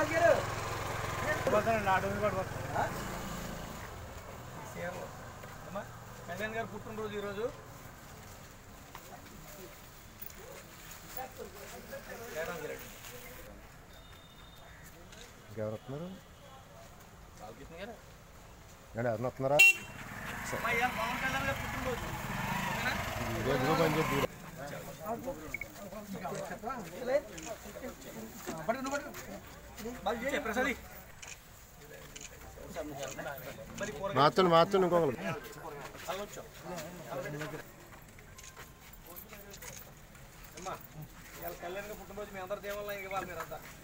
అమ్మా, కళ్యాణ్ గారు పుట్టినరోజు ఈరోజు జయరామ్ రెడ్డి ఇంకెవరు వస్తున్నారు బాలకృష్ణ గారు అండి ఎవరిని వస్తున్నారా అమ్మా, ఇవాళ పవన్ కళ్యాణ్ గారు పుట్టినరోజు ఓకేనా రోజులో పని చెప్పి బాగా చేయి, ప్రసాద్ మరి కూరగాయలు మార్చండి మార్చండి ఇంకొకరు అల్లొచ్చు అమ్మా ఇవాళ కళ్యాణ్ గారు పుట్టినరోజు మీ అందరి దేవాలయం ఇవ్వాలి మీరంతా